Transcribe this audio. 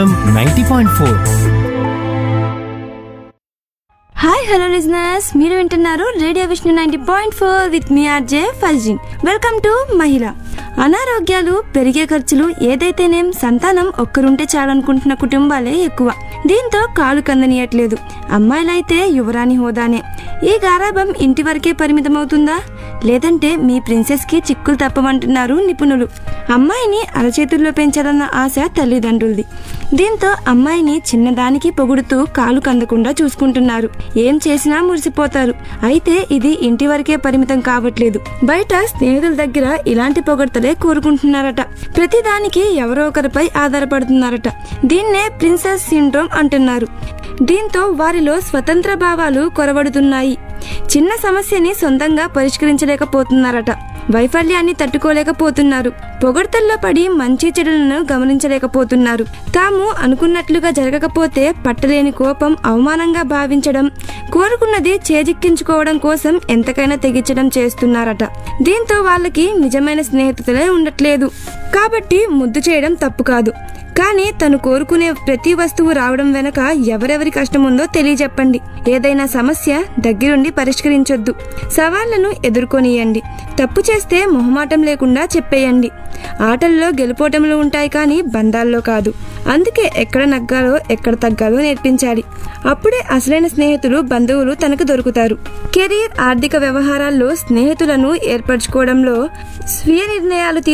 ninety point four hi hello listeners మీరు వింటున్నారు radio Vishnu ninety point four with me RJ Faizin welcome to మహిళ అనారోగ్యాలు పెరిగే ఖర్చులు ఏదైతేనేం సంతానం ఒక్కరుంటే చాలనుకుంటున్న కుటుంబాలే ఎక్కువ దీంతో కాలు కందనీయట్లేదు అమ్మాయిలైతే యువరాణి హోదానే ఈ గారాబం ఇంటి వరకే పరిమితమవుతుందా లేదంటే మీ ప్రిన్సెస్ కి చిక్కులు తప్పమంటున్నారు నిపుణులు అమ్మాయిని అరచేతుల్లో పెంచాలన్న ఆశ తల్లిదండ్రులది దీంతో అమ్మాయిని చిన్నదానికి పొగుడుతూ కాలు కందకుండా చూసుకుంటున్నారు ఏం చేసినా మురిసిపోతారు అయితే ఇది ఇంటి వరకే పరిమితం కావట్లేదు బయట స్నేహితుల దగ్గర ఇలాంటి పొగడ్తలే కోరుకుంటున్నారట ప్రతిదానికి ఎవరో ఒకరిపై ఆధారపడుతున్నారట దీన్నే ప్రిన్సెస్ సిండ్రోమ్ అంటున్నారు దీంతో వారిలో స్వతంత్ర భావాలు కొరబడుతున్నాయి చిన్న సమస్యని సొంతంగా పరిష్కరించలేకపోతున్నారట వైఫల్యాన్ని తట్టుకోలేకపోతున్నారు పొగడ్తల్లో పడి మంచి చెడులను గమనించలేకపోతున్నారు తాము అనుకున్నట్లుగా జరగకపోతే పట్టలేని కోపం అవమానంగా భావించడం కోరుకున్నది చేజిక్కించుకోవడం కోసం ఎంతకైనా తెగించడం చేస్తున్నారట దీంతో వాళ్ళకి నిజమైన స్నేహితులే ఉండట్లేదు కాబట్టి ముద్దు చేయడం తప్పు కాదు కానీ తను కోరుకునే ప్రతి వస్తువు రావడం వెనక ఎవరెవరి కష్టం ఉందో తెలియజెప్పండి ఏదైనా సమస్య దగ్గరుండి పరిష్కరించొద్దు సవాళ్లను ఎదుర్కొనియండి తప్పు చేస్తే మొహమాటం లేకుండా చెప్పేయండి ఆటల్లో గెలుపోటములు ఉంటాయి కానీ బంధాల్లో కాదు అందుకే ఎక్కడ నగ్గాలో ఎక్కడ తగ్గాలో నేర్పించాలి అప్పుడే అసలైన స్నేహితులు బంధువులు తనకు దొరుకుతారు కెరీర్ ఆర్థిక వ్యవహారాల్లో స్నేహితులను ఏర్పరచుకోవడంలో స్వీయ నిర్ణయాలు తీ